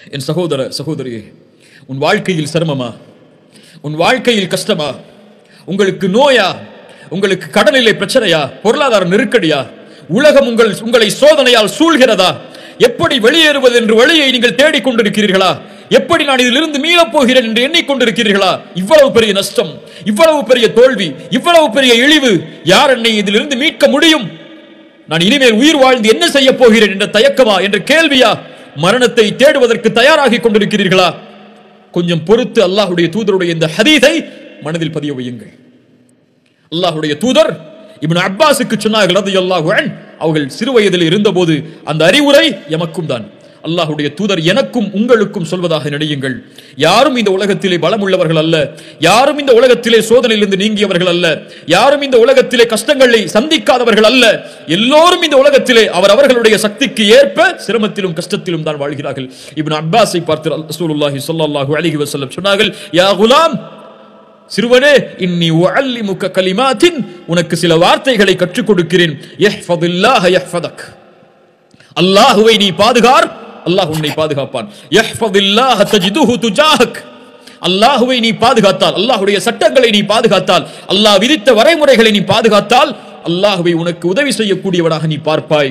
என் சகோதர சகோதரியே உன் வாழ்க்கையில் சிரமமா உன் வாழ்க்கையில் கஷ்டமா உங்களுக்கு நோயா உங்களுக்கு கடனிலை பிரச்சனையா பொருளாதார நெருக்கடியா உலகம் உங்கள் உங்களை சோதனையால் சூழ்கிறதா எப்படி வெளியேறுவது என்று வழியை நீங்கள் தேடிக் கொண்டிருக்கிறீர்களா எப்படி நான் இதிலிருந்து மீளப் போகிறேன் என்று எண்ணிக்கொண்டிருக்கிறீர்களா இவ்வளவு பெரிய நஷ்டம் இவ்வளவு பெரிய தோல்வி இவ்வளவு பெரிய இழிவு யார் என்னை இதிலிருந்து மீட்க முடியும் நான் இனிமேல் உயிர் வாழ்ந்து என்ன செய்ய போகிறேன் என்ற தயக்கமா என்ற கேள்வியா மரணத்தை தேடுவதற்கு தயாராகி கொண்டிருக்கிறீர்களா கொஞ்சம் பொறுத்து அல்லாஹ்வுடைய தூதருடைய இந்த ஹதீஸை மனதில் பதிய வையுங்கள் அல்லாஹ்வுடைய தூதர் இப்னு அப்பாஸுக்கு சொன்னார்கள் ரலியல்லாஹு அன்ஹு அவர்கள் சிறு வயதில் இருந்தபோது அந்த அறிவுரை எமக்கும் தான் அல்லாஹ்வுடைய தூதர் எனக்கும் உங்களுக்கும் சொல்வதாக நினையுங்கள் யாரும் இந்த உலகத்திலே பலமுள்ளவர்கள் அல்ல யாரும் இந்த உலகத்திலே சோதனையிலிருந்து நீங்கியவர்கள் அல்ல யாரும் இந்த உலகத்திலே கஷ்டங்களை சந்திக்காதவர்கள் அல்ல எல்லோரும் இந்த உலகத்திலே அவர் அவர்களுடைய சக்திக்கு ஏற்ப சிரமத்திலும் கஷ்டத்திலும் தான் வாழ்கிறார்கள் இப்னு அப்பாஸை பார்த்து ரசூலுல்லாஹி ஸல்லல்லாஹு அலைஹி வஸல்லம் சொன்னார்கள் யா குலாம் சிறுவனே இன்னி உஅல்லிமுக கலிமாத்தின் உனக்கு சில வார்த்தைகளை கற்றுக் கொடுக்கிறேன் யஹ்ஃபதுல்லாஹ யஹ்ஃபதக் அல்லாஹுவை நீ பாதுகார் அல்லாஹ் உன்னை பாதுகாப்பான் யஹ்ஃபதுல்லாஹ தஜிதுஹு துஜாஹக் அல்லாஹுவை நீ பாதுகாத்தால் அல்லாஹ்வுடைய சட்டங்களை நீ பாதுகாத்தால் அல்லாஹ் விதித்த வரைமுறைகளை நீ பாதுகாத்தால் அல்லாஹுவை உனக்கு உதவி செய்யக்கூடியவனாக நீ பார்ப்பாய்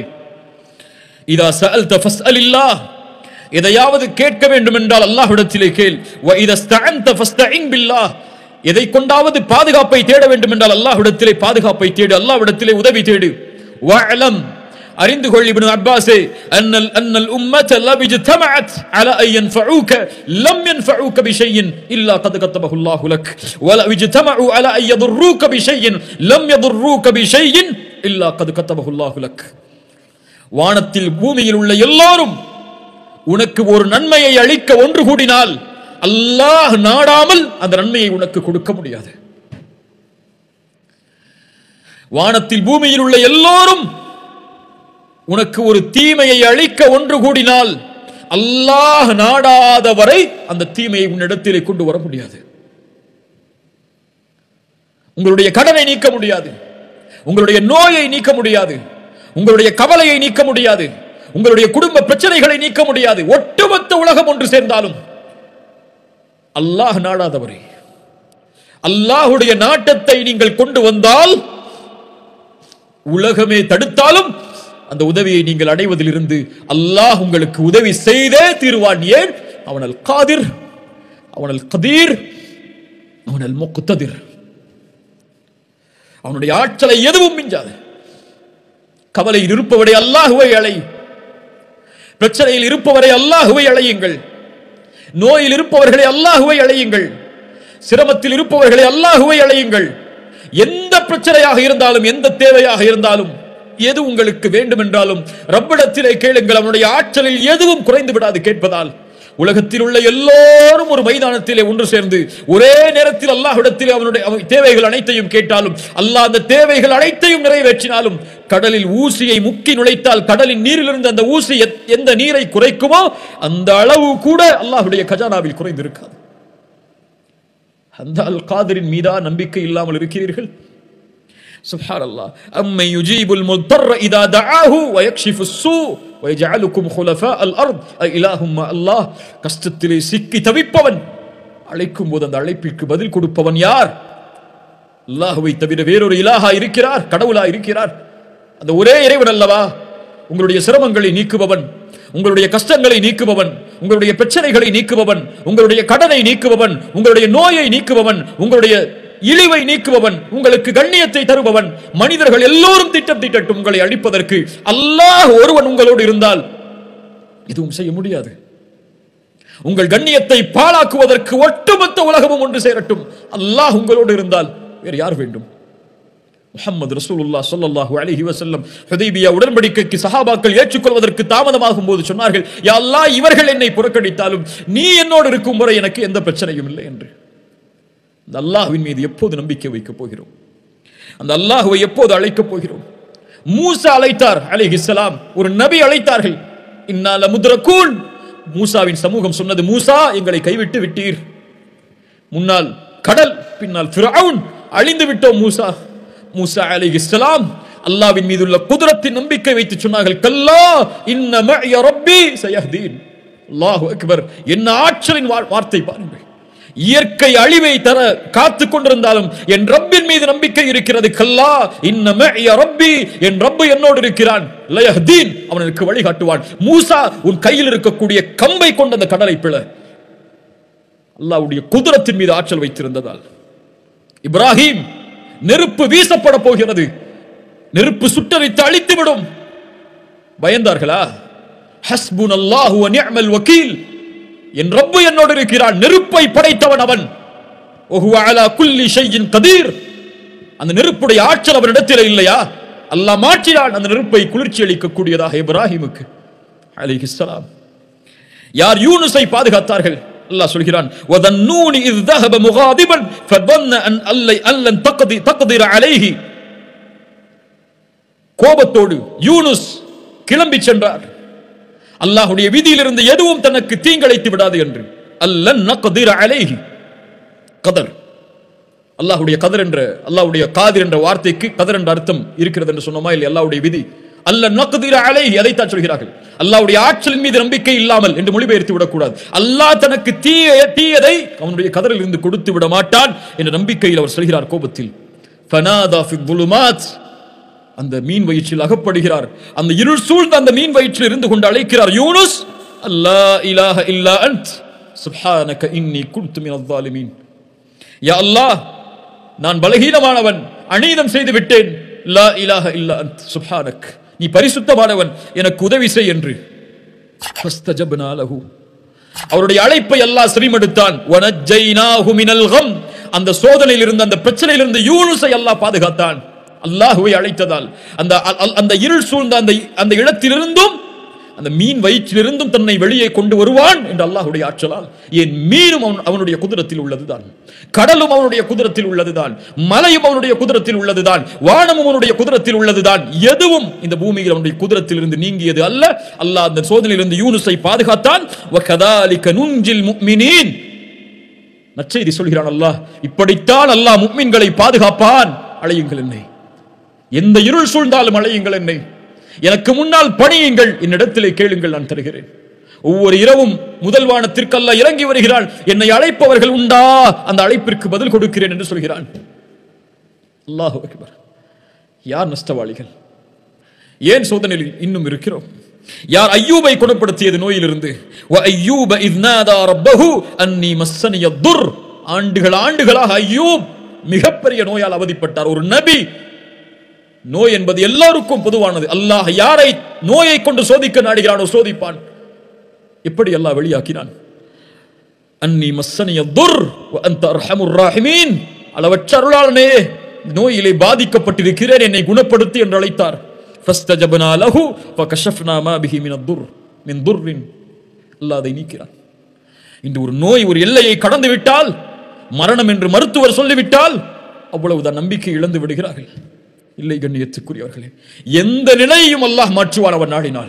இதா சஅல்த ஃபஸ்அலில்லாஹ் எதையாவது கேட்க வேண்டும் என்றால் அல்லாஹ்விடத்திலே கேள் வ இதா ஸ்தஅன்த ஃபஸ்தஇன் பில்லாஹ் எதை கொண்டாவது பாதுகாப்பை தேட வேண்டும் என்றால் அல்லாஹ்விடத்திலே பாதுகாப்பை தேடு அல்லாஹ்விடத்திலே உதவி தேடு வஅலம் அறிந்து கொள் இப்னு அப்பாஸே அன்னல் அன்னல் உம்மத லவ் இஜ்தமஅத் அலா அன் யன்ஃபஊக லம் யன்ஃபஊக பிஷைஇன் இல்லா கத் கத்தபஹு அல்லாஹு லக் வலவ் இஜ்தமஉ அலா அன் யضرூக பிஷைஇன் லம் யضرூக பிஷைஇன் இல்லா கத் கத்தபஹு அல்லாஹு லக் வானத்தில் பூமியில் உள்ள எல்லாரும் உனக்கு ஒரு நன்மையை அளிக்க ஒன்று கூடினால் அல்லாஹ் நாடாமல் அந்த நன்மையை உனக்கு கொடுக்க முடியாது வானத்தில் பூமியில் உள்ள எல்லோரும் உனக்கு ஒரு தீமையை அளிக்க ஒன்று கூடினால் அல்லாஹ் நாடாத வரை அந்த தீமையை உன்னிடத்திலே கொண்டு வர முடியாது உங்களுடைய கடனை நீக்க முடியாது உங்களுடைய நோயை நீக்க முடியாது உங்களுடைய கவலையை நீக்க முடியாது உங்களுடைய குடும்ப பிரச்சனைகளை நீக்க முடியாது ஒட்டுமொத்த உலகம் ஒன்று சேர்ந்தாலும் அல்லாஹ் நாடாதவரே அல்லாஹுடைய நாட்டத்தை நீங்கள் கொண்டு வந்தால் உலகமே தடுத்தாலும் அந்த உதவியை நீங்கள் அடைவதிலிருந்து அல்லாஹ் உங்களுக்கு உதவி செய்தே தீருவான் ஏன் அவனல் காதிர் அவனல் கதீர் அவனல் முக்குத்ததிர் அவனுடைய ஆற்றலை எதுவும் மிஞ்சாது கவலையில் இருப்பவரை அல்லாஹுவை அழை பிரச்சனையில் இருப்பவரை அல்லாஹுவை அழையுங்கள் நோயில் இருப்பவர்களை அல்லாஹுவை அழையுங்கள் சிரமத்தில் இருப்பவர்களை அல்லாஹுவை அழையுங்கள் எந்த பிரச்சனையாக இருந்தாலும் எந்த தேவையாக இருந்தாலும் எது உங்களுக்கு வேண்டும் என்றாலும் ரப்பிடத்திலே கேளுங்கள் அவனுடைய ஆற்றலில் எதுவும் குறைந்து விடாது கேட்பதால் உலகத்தில் உள்ள எல்லோரும் ஒரு மைதானத்திலே ஒன்று சேர்ந்து ஒரே நேரத்தில் அல்லாஹ்விடத்திலே அவனுடைய அவன் தேவைகள் அனைத்தையும் கேட்டாலும் அல்லாஹ் அந்த தேவைகள் அனைத்தையும் நிறைவேற்றினாலும் கடலில் ஊசியை முக்கி நுழைத்தால் கடலின் நீரிலிருந்து அந்த ஊசி எத்- எந்த நீரை குறைக்குமோ அந்த அளவு கூட அல்லாஹ்வுடைய கஜானாவில் குறைந்திருக்காது அந்த அல் காதரின் மீதா நம்பிக்கை இல்லாமல் இருக்கிறீர்கள் سبحان الله أمن يجيب المضطر إذا دعاه ويكشف السوء ويجعلكم خلفاء الأرض أإله مع الله கஷ்டத்திலே சிக்கி தவிப்பவன் அழைக்கும் போது அந்த அழைப்பிற்கு பதில் கொடுப்பவன் யார் அல்லாஹுவை தவிர வேறொரு இலாஹா இருக்கிறார் கடவுளா இருக்கிறார் அந்த ஒரே இறைவன் அல்லவா உங்களுடைய சிரமங்களை நீக்குபவன் உங்களுடைய கஷ்டங்களை நீக்குபவன் உங்களுடைய பிரச்சனைகளை நீக்குபவன் உங்களுடைய கடனை நீக்குபவன் உங்களுடைய நோயை நீக்குபவன் உங்களுடைய இழிவை நீக்குபவன் உங்களுக்கு கண்ணியத்தை தருபவன் மனிதர்கள் எல்லோரும் திட்டம் திட்டட்டும் உங்களை அழிப்பதற்கு அல்லாஹ் ஒருவன் உங்களோடு இருந்தால் எதுவும் செய்ய முடியாது உங்கள் கண்ணியத்தை பாழாக்குவதற்கு ஒட்டுமொத்த உலகமும் ஒன்று சேரட்டும் அல்லாஹ் உங்களோடு இருந்தால் வேறு யார் வேண்டும் முஹம்மது ரசூலுல்லாஹ் ஸல்லல்லாஹு அலைஹி வஸல்லம் ஹுதைபியா உடன்படிக்கைக்கு சஹாபாக்கள் ஏற்றுக்கொள்வதற்கு தாமதமாகும் போது சொன்னார்கள் யா அல்லாஹ் இவர்கள் என்னை புறக்கணித்தாலும் நீ என்னோடு இருக்கும் வரை எனக்கு எந்த பிரச்சனையும் இல்லை என்று அந்த அல்லாஹ்வின் மீது எப்போது நம்பிக்கை வைக்கப் போகிறோம் அந்த அல்லாஹுவை எப்போது அழைக்கப் போகிறோம் மூசா அழைத்தார் அலைஹிஸ்ஸலாம் ஒரு நபி அழைத்தார்கள் இன்னால முத்ரகூன் மூசாவின் சமூகம் சொன்னது மூசா எங்களை கைவிட்டு விட்டீர் முன்னால் கடல் பின்னால் ஃபிரவுன் அழிந்து விட்டோம் மூசா மூசா அலைஹிஸ்ஸலாம் அல்லாஹ்வின் மீதுள்ள குதிரத்தின் நம்பிக்கை வைத்து சொன்னார்கள் கல்லா இன்ன மஅய ரப்பி சயஹ்தீன் அல்லாஹு அக்பர் என்ன ஆற்றலின் வா- வார்த்தை பாருங்கள் இயற்கை அழிவை தர காத்துக் கொண்டிருந்தாலும் என் ரப்பின் மீது நம்பிக்கை இருக்கிறது கல்லா இன்ன மஇய ரப்பி என் ரப்பு என்னோடு இருக்கிறான் லயஹ்தீன் அவனுக்கு வழிகாட்டுவான் மூசா உன் கையில் இருக்கக்கூடிய கம்பை கொண்ட அந்த கடலை பிள அல்லாஹ்வுடைய குதிரத்தின் மீது ஆற்றல் வைத்திருந்ததால் இப்ராஹிம் நெருப்பு வீசப்பட போகிறது நெருப்பு சுட்டரித்து அழித்துவிடும் பயந்தார்களா ஹஸ்புன் அல்லாஹு நிஅமல் வக்கீல் என் ரப்பு என்னோடு இருக்கிறான் நெருப்பை படைத்தவன் அவன் ஒஹுவ அலா குல்லி ஷையின் கதீர் அந்த நெருப்புடைய ஆற்றல் அவரிடத்தில் இல்லையா அல்லாஹ் மாற்றினான் அந்த நெருப்பை குளிர்ச்சி அளிக்கக்கூடியதாக இப்ராஹிமுக்கு அலைஹிஸ்ஸலாம் யார் யூனுஸை பாதுகாத்தார்கள் அல்லாஹ் சொல்கிறான் வதன்னூனி இஸ் ذهب مغاضبا فظن ان அல்லை அல்லன் தக்தி தக்திர அலைஹி கோபத்தோடு யூனுஸ் கிளம்பி சென்றார் அல்லாஹ்வுடைய விதியிலிருந்து எதுவும் தனக்கு தீங்கிழைத்து விடாது என்று அல்லன் நக்திர அலைஹி கதர் அல்லாஹ்வுடைய கதர் என்ற அல்லாஹ்வுடைய காதிர் என்ற வார்த்தைக்கு கதர் என்ற அர்த்தம் இருக்கிறது என்று சொன்னோமா இல்லை அல்லாஹ்வுடைய விதி அல்ல நக்திர அலைஹி அதைத்தான் சொல்கிறார்கள் அல்லாஹ்வுடைய ஆற்றலின் மீது நம்பிக்கை இல்லாமல் என்று மொழிபெயர்த்து விடக்கூடாது அல்லாஹ் தனக்கு தீய தீயதை அவனுடைய கதரில் இருந்து கொடுத்து விட மாட்டான் என்ற நம்பிக்கையில் அவர் சொல்கிறார் கோபத்தில் ஃபனாதா ஃபி ظُلُمَاتِ அந்த மீன் வயிற்றில் அகப்படுகிறார் அந்த இருள் சூழ்ந்த அந்த மீன் வயிற்றில் இருந்து கொண்டு அழைக்கிறார் யூனுஸ் அல்லா இலாஹ இல்லா அன்த் சுப்ஹானக இன்னி குன்து மினல் ظالمين யா அல்லாஹ் நான் பலகீனமானவன் அநீதம் செய்து விட்டேன் லா இலாஹ இல்லா அன்த் சுப்ஹானக் நீ பரிசுத்தமானவன் எனக்கு உதவி செய் என்று ஃபஸ்தஜப்னா லஹு அவருடைய அழைப்பை அல்லாஹ் செவிமடுத்தான் வனஜ்ஜைனாஹு மினல் கம் அந்த சோதனையில் இருந்து அந்த பிரச்சனையில் இருந்து யூனுஸை அல்லாஹ் பாதுகாத்தான் அல்லாஹுவை அழைத்ததால் அந்த அ- அ- அந்த இருள் சூழ்ந்த அந்த அந்த இடத்திலிருந்தும் அந்த மீன் வயிற்றிலிருந்தும் தன்னை வெளியே கொண்டு வருவான் என்று அல்லாஹ்வுடைய ஆற்றலால் என் மீனும் அவன் அவனுடைய குதிரத்தில் உள்ளதுதான் கடலும் அவனுடைய குதிரத்தில் உள்ளதுதான் மலையும் அவனுடைய குதிரத்தில் உள்ளதுதான் வானமும் அவனுடைய குதிரத்தில் உள்ளதுதான் எதுவும் இந்த பூமியில் அவனுடைய குதிரத்தில் இருந்து நீங்கியது அல்ல அல்லாஹ் அந்த சோதனையிலிருந்து யூனுஸை பாதுகாத்தான் வகதாலிக நுஞ்சில் முஃமினீன் நற்செய்தி சொல்கிறான் அல்லாஹ் இப்படித்தான் அல்லாஹ் முக்மின்களை பாதுகாப்பான் அழையுங்கள் என்னை எந்த இருள் சூழ்ந்தாலும் அழையுங்கள் என்னை எனக்கு முன்னால் பணியுங்கள் என்னிடத்திலே கேளுங்கள் நான் தருகிறேன் ஒவ்வொரு இரவும் முதல் வானத்திற்கு அல்லாஹ் இறங்கி வருகிறான் என்னை அழைப்பவர்கள் உண்டா அந்த அழைப்பிற்கு பதில் கொடுக்கிறேன் என்று சொல்கிறான் அல்லாஹு அக்பர் யார் நஷ்டவாளிகள் ஏன் சோதனையில் இன்னும் இருக்கிறோம் யார் ஐயூபை குணப்படுத்தியது நோயிலிருந்து வ ஐயூப இத் நாதா ரப்பஹு அன்னி மஸ்ஸனிய துர் ஆண்டுகள் ஆண்டுகளாக ஐயூப் மிகப்பெரிய நோயால் அவதிப்பட்டார் ஒரு நபி நோய் என்பது எல்லாருக்கும் பொதுவானது அல்லாஹ் யாரை நோயை கொண்டு சோதிக்க நாடுகிறானோ சோதிப்பான் எப்படி அல்லாஹ் வெளியாக்கினான் அன்னி மஸ்ஸனிய துர் வ அன்த அர்ஹமுர் ராஹிமீன் அளவற்ற அருளாளனே நோயிலே பாதிக்கப்பட்டிருக்கிறேன் என்னை குணப்படுத்தி என்று அழைத்தார் ஃபஸ்தஜப்னா லஹு ஃபகஷஃப்னா மா பிஹி மின துர் மின் துர்ரின் அல்லாஹ் அதை நீக்கிறான் இன்று ஒரு நோய் ஒரு எல்லையை கடந்து விட்டால் மரணம் என்று மருத்துவர் சொல்லிவிட்டால் அவ்வளவுதான் நம்பிக்கை இழந்து விடுகிறார்கள் இல்லை கண்ணியத்துக்குரியவர்களே எந்த நிலையையும் அல்லாஹ் மாற்றுவான் அவன் நாடினால்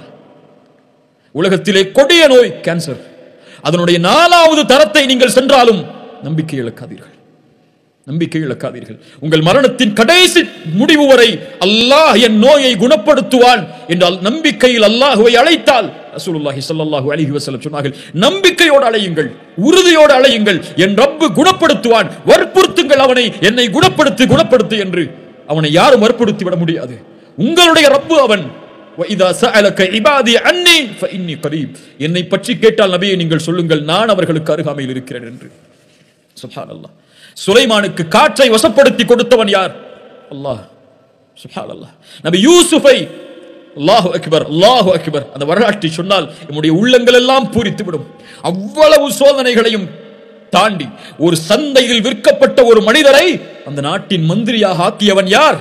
உலகத்திலே கொடிய நோய் கேன்சர் அதனுடைய நாலாவது தரத்தை நீங்கள் சென்றாலும் நம்பிக்கை இழக்காதீர்கள் நம்பிக்கை இழக்காதீர்கள் உங்கள் மரணத்தின் கடைசி முடிவு வரை அல்லாஹ் என் நோயை குணப்படுத்துவான் என்றால் நம்பிக்கையில் அல்லாஹுவை அழைத்தால் ரசூலுல்லாஹி ஸல்லல்லாஹு அலைஹி வஸல்லம் சொன்னார்கள் நம்பிக்கையோடு அழையுங்கள் உறுதியோடு அழையுங்கள் என் ரப்பு குணப்படுத்துவான் வற்புறுத்துங்கள் அவனை என்னை குணப்படுத்து குணப்படுத்து என்று அவனை யாரும் வற்புறுத்தி விட முடியாது உங்களுடைய ரப்பு அவன் وَإِذَا سَأَلَكَ عِبَادِي عَنِّي فَإِنِّي قَرِيب என்னை பற்றி கேட்டால் நபியை நீங்கள் சொல்லுங்கள் நான் அவர்களுக்கு அருகாமையில் இருக்கிறேன் என்று சுப்ஹானல்லாஹ் சுலைமானுக்கு காற்றை வசப்படுத்தி கொடுத்தவன் யார் அல்லாஹ் சுப்ஹானல்லாஹ் நபி யூசுஃபை அல்லாஹு அக்பர் அல்லாஹு அக்பர் அந்த வரலாற்றை சொன்னால் நம்முடைய உள்ளங்கள் எல்லாம் பூரித்து விடும் அவ்வளவு சோதனைகளையும் தாண்டி ஒரு சந்தையில் விற்கப்பட்ட ஒரு மனிதரை அந்த நாட்டின் மந்திரியாக ஆக்கியவன் யார்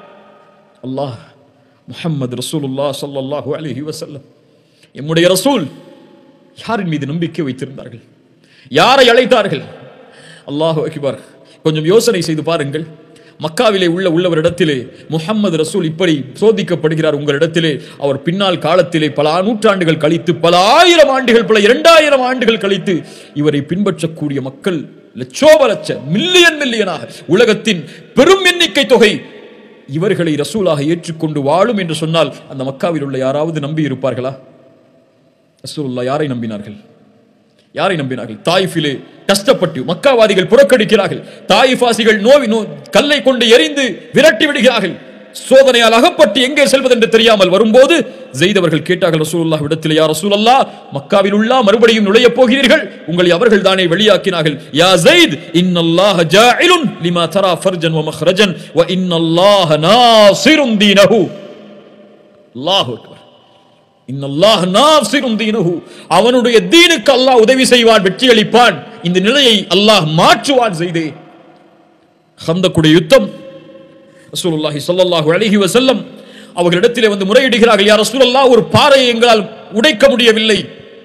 அல்லாஹ் முஹம்மது ரசூலுல்லாஹ் ஸல்லல்லாஹு அலைஹி வஸல்லம் எம்முடைய ரசூல் யாரின் மீது நம்பிக்கை வைத்திருந்தார்கள் யாரை அழைத்தார்கள் அல்லாஹு அக்பர் கொஞ்சம் யோசனை செய்து பாருங்கள் மக்காவிலே உள்ள உள்ளவரிடத்திலே முஹம்மது ரசூல் இப்படி சோதிக்கப்படுகிறார் உங்களிடத்திலே அவர் பின்னால் காலத்திலே பல நூற்றாண்டுகள் கழித்து பல ஆயிரம் ஆண்டுகள் பல இரண்டாயிரம் ஆண்டுகள் கழித்து இவரை பின்பற்றக்கூடிய மக்கள் லட்சோப லட்ச மில்லியன் மில்லியனாக உலகத்தின் பெரும் எண்ணிக்கை தொகை இவர்களை ரசூலாக ஏற்றுக்கொண்டு வாழும் என்று சொன்னால் அந்த மக்காவில் உள்ள யாராவது நம்பி இருப்பார்களா ரசூலுல்லாஹ் யாரை நம்பினார்கள் யாரை நம்பினார்கள் தாயிஃபிலே கஷ்டப்பட்டு மக்காவாதிகள் புறக்கணிக்கிறார்கள் தாயிஃபாசிகள் நோவி நோ கல்லை கொண்டு எரிந்து விரட்டி விடுகிறார்கள் சோதனையால் அகப்பட்டு எங்கே செல்வது என்று தெரியாமல் வரும்போது ஜெயித் அவர்கள் கேட்டார்கள் ரசூலுல்லாஹ் இடத்தில் யா ரசூலல்லாஹ் மக்காவில் உள்ள மறுபடியும் நுழையப் போகிறீர்கள் உங்களை அவர்கள் தானே வெளியாக்கினார்கள் யா ஜெயித் இன்னல்லாஹ ஜாயிலுன் லிமா தரா ஃபர்ஜன் வ மஹ்ரஜன் வ இன்னல்லாஹ நாசிருன் தீனஹு அல்லாஹு அக்பர் இன்னல்லாஹ் நாசிரும் தீனஹு அவனுடைய தீனுக்கு அல்லாஹ் உதவி செய்வான் வெற்றி அளிப்பான் இந்த நிலையை அல்லாஹ் மாற்றுவான் செய்தே ஹந்தக்குடைய யுத்தம் ரசூலுல்லாஹி ஸல்லல்லாஹு அலைஹி வஸல்லம் அவர்களிடத்திலே வந்து முறையிடுகிறார்கள் யா ரசூலல்லாஹ் ஒரு பாறையை எங்களால் உடைக்க முடியவில்லை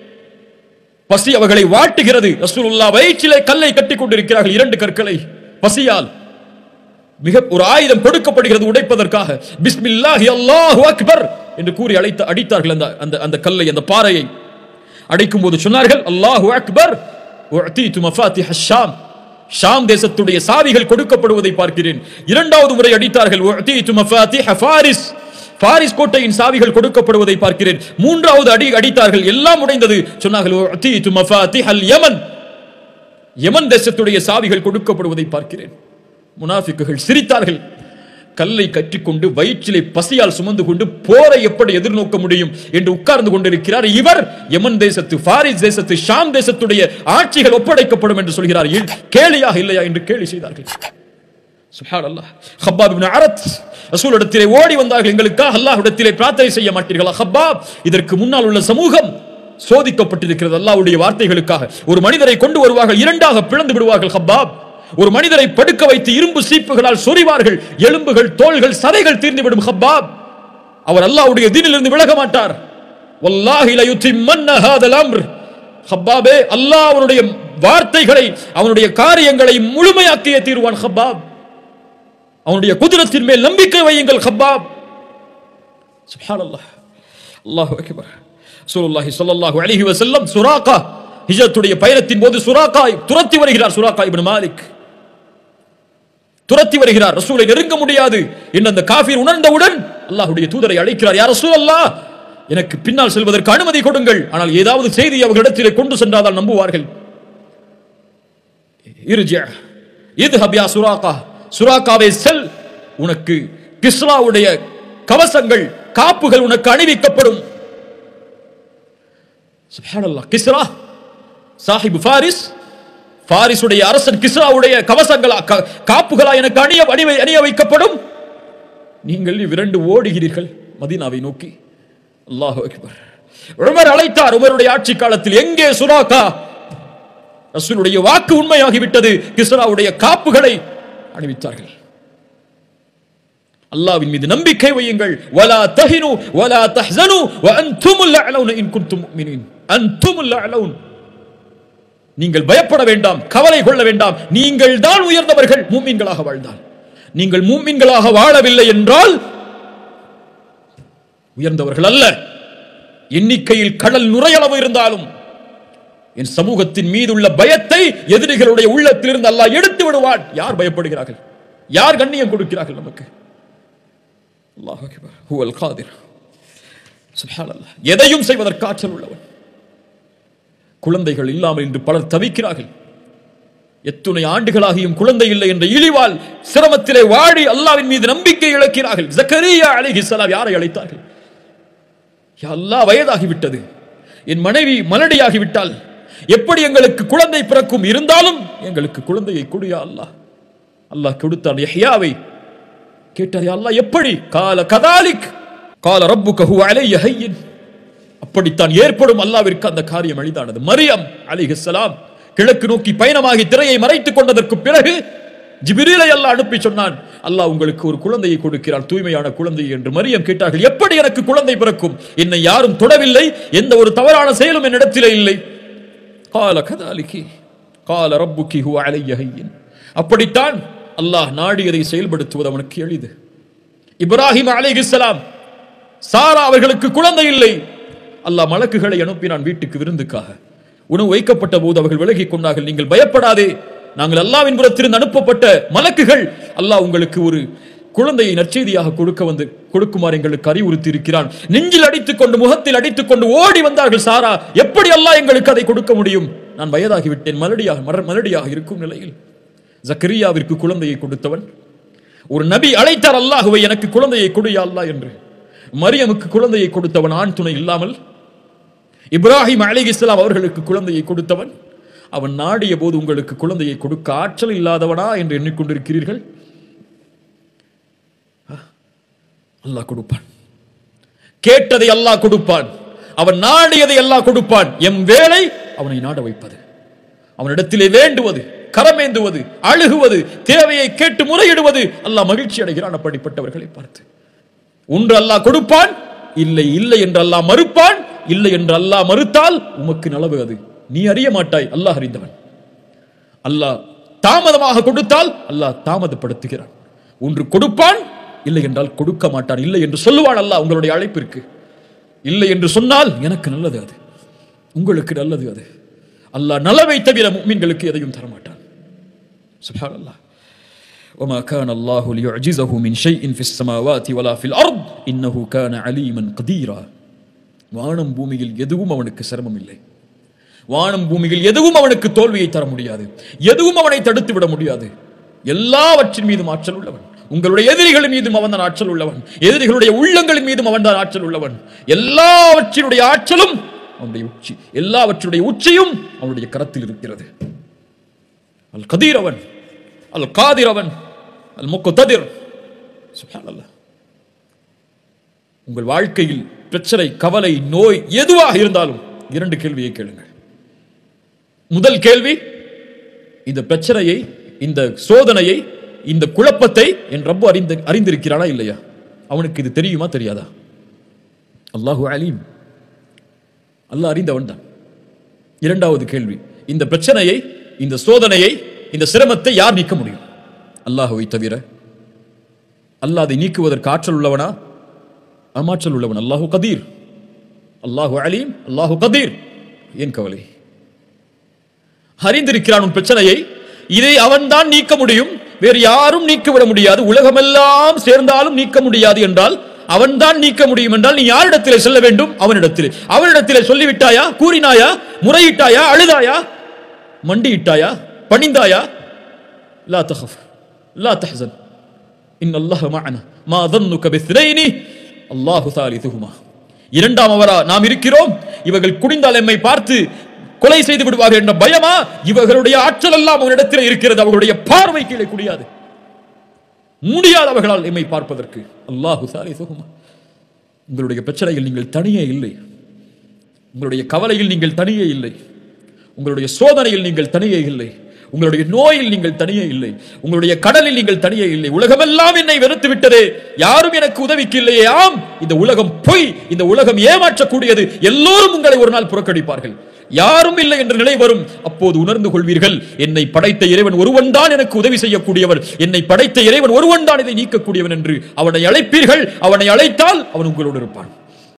பசி அவர்களை வாட்டுகிறது ரசூலுல்லாஹ் வயிற்றிலே கல்லை கட்டிக் கொண்டிருக்கிறார்கள் இரண்டு கற்களை பசியால் மிக ஒரு ஆயுதம் கொடுக்கப்படுகிறது உடைப்பதற்காக பிஸ்மில்லாஹி அல்லாஹு அக்பர் என்று கூறி அழைத்து அடித்தார்கள் அந்த அந்த அந்த கல்லை அந்த பாறையை அடைக்கும் போது சொன்னார்கள் அல்லாஹு அக்பர் உஅதீது மஃபாத்திஹ ஷாம் ஷாம் தேசத்துடைய சாவிகள் கொடுக்கப்படுவதை பார்க்கிறேன் இரண்டாவது முறை அடித்தார்கள் உஅதீது மஃபாத்திஹ ஃபாரிஸ் பாரிஸ் கோட்டையின் சாவிகள் கொடுக்கப்படுவதை பார்க்கிறேன் மூன்றாவது அடி அடித்தார்கள் எல்லாம் உடைந்தது சொன்னார்கள் உஅதீது மஃபாத்திஹல் யமன் யமன் தேசத்துடைய சாவிகள் கொடுக்கப்படுவதை பார்க்கிறேன் முனாஃபிக்குகள் சிரித்தார்கள் கல்லை கற்றிக்கொண்டு வயிற்றிலே பசியால் சுமந்து கொண்டு போரை எப்படி எதிர்நோக்க முடியும் என்று உட்கார்ந்து கொண்டிருக்கிறார் இவர் யமன் தேசத்து பாரிஸ் தேசத்து ஷாம் தேசத்துடைய ஆட்சிகள் ஒப்படைக்கப்படும் என்று சொல்கிறார் இல்- கேலியாக இல்லையா என்று கேலி செய்தார்கள் சுப்ஹானல்லாஹ் ஹப்பாப் இப்னு அரத் ரசூலிடத்திலே ஓடி வந்தார்கள் எங்களுக்காக அல்லாஹ்விடத்திலே பிரார்த்தனை செய்ய மாட்டீர்களா ஹப்பாப் இதற்கு முன்னால் உள்ள சமூகம் சோதிக்கப்பட்டிருக்கிறது அல்லாஹ்வுடைய வார்த்தைகளுக்காக ஒரு மனிதரை கொண்டு வருவார்கள் இரண்டாக பிளந்து விடுவார்கள் ஹப்பாப் ஒரு மனிதரை படுக்க வைத்து இரும்பு சீப்புகளால் சொறிவார்கள் எலும்புகள் தோள்கள் சதைகள் தீர்ந்து விடும் ஹப்பாப் அவர் அல்லாஹ்வுடைய தீனிலிருந்து விலக மாட்டார் வல்லாஹி லயுத்திம்மன்ன ஹாதல் அம்ர் ஹப்பாபே அல்லாஹ் அவனுடைய வார்த்தைகளை அவனுடைய காரியங்களை முழுமையாக்கிய தீர்வான் ஹப்பாப் அவனுடைய குதிரத்தின் மேல் நம்பிக்கை வையுங்கள் ஹப்பாப் சுப்ஹானல்லாஹ் அல்லாஹு அக்பர் ரசூலுல்லாஹி ஸல்லல்லாஹு அலைஹி வஸல்லம் சுராகா ஹிஜ்ரத்துடைய பயணத்தின் போது சுராகா துரத்தி வருகிறார் சுராகா இப்னு மாலிக் துரத்தி வருகிறார் ரசூலை நெருங்க முடியாது என்று அந்த காஃபிர் உணர்ந்தவுடன் அல்லாஹ்வுடைய தூதரை அழைக்கிறார் யார் ரசூல் அல்லாஹ் எனக்கு பின்னால் செல்வதற்கு அனுமதி கொடுங்கள் ஆனால் ஏதாவது செய்தி அவர்களிடத்திலே கொண்டு சென்றால் நம்புவார்கள் இருஜிஅ இத்ஹப் யா சுராகா சுராகாவே செல் உனக்கு கிஸ்ராவுடைய கவசங்கள் காப்புகள் உனக்கு அணிவிக்கப்படும் சுப்ஹானல்லாஹ் கிஸ்ரா சாஹிப் ஃபாரிஸ் ஃபாரிஸுடைய அரசன் கிஸ்ராவுடைய கவசங்களா க- காப்புகளா எனக்கு அணிய அணிவை அணிய வைக்கப்படும் நீங்கள் இவ்விரண்டு ஓடுகிறீர்கள் மதீனாவை நோக்கி அல்லாஹு அக்பர் உமர் அழைத்தார் உமருடைய ஆட்சி காலத்தில் எங்கே சுராகா ரசூலுடைய வாக்கு உண்மையாகிவிட்டது கிஸ்ராவுடைய காப்புகளை அணிவித்தார்கள் அல்லாஹ்வின் மீது நம்பிக்கை வையுங்கள் வலா தஹினு வலா தஹ்சனு வ அன்துமுல் அலவுன இன் குன்தும் முஃமினீன் அன்துமுல் அலவுன் நீங்கள் பயப்பட வேண்டாம் கவலை கொள்ள வேண்டாம் நீங்கள் தான் உயர்ந்தவர்கள் மூமின்களாக வாழ்ந்தால் நீங்கள் மூமின்களாக வாழவில்லை என்றால் உயர்ந்தவர்கள் அல்ல எண்ணிக்கையில் கடல் நுரையளவு இருந்தாலும் என் சமூகத்தின் மீதுள்ள பயத்தை எதிரிகளுடைய உள்ளத்திலிருந்து அல்லாஹ் எடுத்து விடுவான் யார் பயப்படுகிறார்கள் யார் கண்ணியம் கொடுக்கிறார்கள் நமக்கு அல்லாஹ் அக்பர் ஹுவல் காதிர் சுப்ஹானல்லாஹ் எதையும் செய்வதற்கு ஆற்றல் உள்ளவன் குழந்தைகள் இல்லாமல் இன்று பலர் தவிக்கிறார்கள் எத்துணை ஆண்டுகளாகியும் குழந்தை இல்லை என்ற இழிவால் சிரமத்திலே வாழி அல்லாவின் மீது நம்பிக்கை இழக்கிறார்கள் ஜக்கரியா அலைஹிஸ்ஸலாம் யாரை அழைத்தார்கள் யா அல்லாஹ் வயதாகிவிட்டது என் மனைவி மலடியாகிவிட்டால் எப்படி எங்களுக்கு குழந்தை பிறக்கும் இருந்தாலும் எங்களுக்கு குழந்தையை கொடு யா அல்லாஹ் அல்லாஹ் கொடுத்தான் யஹ்யாவை கேட்டார் யா அல்லாஹ் எப்படி கால கதாலிக் கால ரப்புக ஹுவ அலைய ஹய்யின் அப்படித்தான் ஏற்படும் அல்லாவிற்கு அந்த காரியம் எளிதானது மரியம் அலிஹிஸ்ஸலாம் கிழக்கு நோக்கி பயணமாகி திரையை மறைத்துக் கொண்டதற்கு பிறகு ஜிபிரீலை அல்லாஹ் அனுப்பி சொன்னான் அல்லாஹ் உங்களுக்கு ஒரு குழந்தையை கொடுக்கிறார் தூய்மையான குழந்தை என்று மரியம் கேட்டார்கள் எப்படி எனக்கு குழந்தை பிறக்கும் என்னை யாரும் தொடவில்லை எந்த ஒரு தவறான செயலும் என்னிடத்திலே இல்லை கால கதாலிகி கால ரப்புகி ஹுவ அலைய ஹய்யின் அப்படித்தான் அல்லாஹ் நாடியதை செயல்படுத்துவது அவனுக்கு எளிது இப்ராஹிம் அலைஹிஸ்ஸலாம் சாரா அவர்களுக்கு குழந்தை இல்லை அல்லாஹ் மலக்குகளை அனுப்பினான் வீட்டுக்கு விருந்துக்காக உணவு வைக்கப்பட்ட போது அவர்கள் விலகிக் கொண்டார்கள் நீங்கள் பயப்படாதே நாங்கள் அல்லாவின் புறத்திலிருந்து அனுப்பப்பட்ட மலக்குகள் அல்லாஹ் உங்களுக்கு ஒரு குழந்தையை நற்செய்தியாக கொடுக்க வந்து கொடுக்குமாறு எங்களுக்கு அறிவுறுத்தி இருக்கிறான் நெஞ்சில் அடித்துக் கொண்டு முகத்தில் அடித்துக் கொண்டு ஓடி வந்தார்கள் சாரா எப்படி அல்லாஹ் எங்களுக்கு அதை கொடுக்க முடியும் நான் வயதாகிவிட்டேன் மலடியாக மர மலடியாக இருக்கும் நிலையில் ஜக்கரியாவிற்கு குழந்தையை கொடுத்தவன் ஒரு நபி அழைத்தார் அல்லாஹுவை எனக்கு குழந்தையை கொடு யா அல்லாஹ் என்று மரியமுக்கு குழந்தையை கொடுத்தவன் ஆண் துணை இல்லாமல் இப்ராஹிம் அலி இஸ்லாம் அவர்களுக்கு குழந்தையை கொடுத்தவன் அவன் நாடிய போது உங்களுக்கு குழந்தையை கொடுக்க ஆற்றல் இல்லாதவனா என்று எண்ணிக்கொண்டிருக்கிறீர்கள் அல்லாஹ் கொடுப்பான் கேட்டதை அல்லாஹ் கொடுப்பான் அவன் நாடியதை அல்லாஹ் கொடுப்பான் எம் வேலை அவனை நாட வைப்பது அவனிடத்திலே வேண்டுவது கரமேந்துவது அழுகுவது தேவையை கேட்டு முறையிடுவது அல்லாஹ் மகிழ்ச்சி அடைகிறான் அப்படிப்பட்டவர்களை பார்த்து ஒன்று அல்லாஹ் கொடுப்பான் இல்லை இல்லை என்று அல்லாஹ் மறுப்பான் இல்லை என்று அல்லாஹ் மறுத்தால் உமக்கு நலவு அது நீ அறிய மாட்டாய் அல்லாஹ் அறிந்தவன் அல்லாஹ் தாமதமாக கொடுத்தால் அல்லாஹ் தாமதப்படுத்துகிறான் ஒன்று கொடுப்பான் இல்லை என்றால் கொடுக்க மாட்டான் இல்லை என்று சொல்லுவான் அல்லாஹ் உங்களுடைய அழைப்பிற்கு இல்லை என்று சொன்னால் எனக்கு நல்லது அது உங்களுக்கு நல்லது அது அல்லாஹ் நலவை தவிர முக்மீன்களுக்கு எதையும் தரமாட்டான் சுப்ஹான் அல்லாஹ் وما كان الله ليعجزه من شيء في السماوات ولا في الأرض إنه كان عليما قديرا வானம் பூமியில் எதுவும் அவனுக்கு சிரமம் இல்லை வானம் பூமியில் எதுவும் அவனுக்கு தோல்வியை தர முடியாது எதுவும் அவனை தடுத்து விட முடியாது எல்லாவற்றின் மீதும் ஆற்றல் உள்ளவன் உங்களுடைய எதிரிகள் மீதும் அவன் தான் ஆற்றல் உள்ளவன் எதிரிகளுடைய உள்ளங்களின் மீதும் அவன் தான் ஆற்றல் உள்ளவன் எல்லாவற்றினுடைய ஆற்றலும் அவனுடைய உச்சி எல்லாவற்றுடைய உச்சியும் அவனுடைய கரத்தில் இருக்கிறது அல் கதீர் அவன் அல் காதிர் அவன் அல் முக்குததிர் சுப்ஹானல்லாஹ் உங்கள் வாழ்க்கையில் பிரச்சனை கவலை நோய் எதுவாக இருந்தாலும் இரண்டு கேள்வியை கேளுங்கள் முதல் கேள்வி இந்த பிரச்சனையை இந்த சோதனையை இந்த குழப்பத்தை என் ரப்பு அறிந்து அறிந்திருக்கிறானா இல்லையா அவனுக்கு இது தெரியுமா தெரியாதா அல்லாஹு அலீம் அல்லாஹ் அறிந்தவன் தான் இரண்டாவது கேள்வி இந்த பிரச்சனையை இந்த சோதனையை இந்த சிரமத்தை யார் நீக்க முடியும் அல்லாஹுவை தவிர அல்லாஹ் அதை நீக்குவதற்கு ஆற்றல் உள்ளவனா அமாற்றல் உள்ளவன் அல்லாஹு கதீர் அல்லாஹு அலீம் அல்லாஹு கதீர் ஏன் கவலை அறிந்திருக்கிறான் உன் பிரச்சனையை இதை அவன்தான் நீக்க முடியும் வேறு யாரும் நீக்கிவிட முடியாது உலகமெல்லாம் சேர்ந்தாலும் நீக்க முடியாது என்றால் அவன்தான் நீக்க முடியும் என்றால் நீ யாரிடத்திலே செல்ல வேண்டும் அவனிடத்திலே அவனிடத்திலே சொல்லிவிட்டாயா கூறினாயா முறையிட்டாயா அழுதாயா மண்டியிட்டாயா பணிந்தாயா லா தஹஃப் லா தஹ்சன் இன் அல்லாஹ் மஅனா மா ظنك باثنين அல்லாஹு ثالثهما இரண்டாம் அவரா நாம் இருக்கிறோம் இவர்கள் குடிந்தால் எம்மை பார்த்து கொலை செய்து விடுவார்கள் என்ற பயமா இவர்களுடைய ஆற்றல் எல்லாம் அவனிடத்தில் இருக்கிறது அவர்களுடைய பார்வை கீழே குடியாது முடியாது அவர்களால் எம்மை பார்ப்பதற்கு அல்லாஹு ثالثهما உங்களுடைய பிரச்சனையில் நீங்கள் தனியே இல்லை உங்களுடைய கவலையில் நீங்கள் தனியே இல்லை உங்களுடைய சோதனையில் நீங்கள் தனியே இல்லை உங்களுடைய நோயில் நீங்கள் தனியே இல்லை உங்களுடைய கடலில் நீங்கள் தனியே இல்லை உலகமெல்லாம் என்னை வெறுத்து விட்டதே யாரும் எனக்கு உதவிக்கு இல்லையே ஆம் இந்த உலகம் பொய் இந்த உலகம் ஏமாற்றக்கூடியது எல்லோரும் உங்களை ஒரு நாள் புறக்கணிப்பார்கள் யாரும் இல்லை என்ற நிலை வரும் அப்போது உணர்ந்து கொள்வீர்கள் என்னை படைத்த இறைவன் ஒருவன் தான் எனக்கு உதவி செய்யக்கூடியவர் என்னை படைத்த இறைவன் ஒருவன் தான் இதை நீக்கக்கூடியவன் என்று அவனை அழைப்பீர்கள் அவனை அழைத்தால் அவன் உங்களோடு இருப்பான்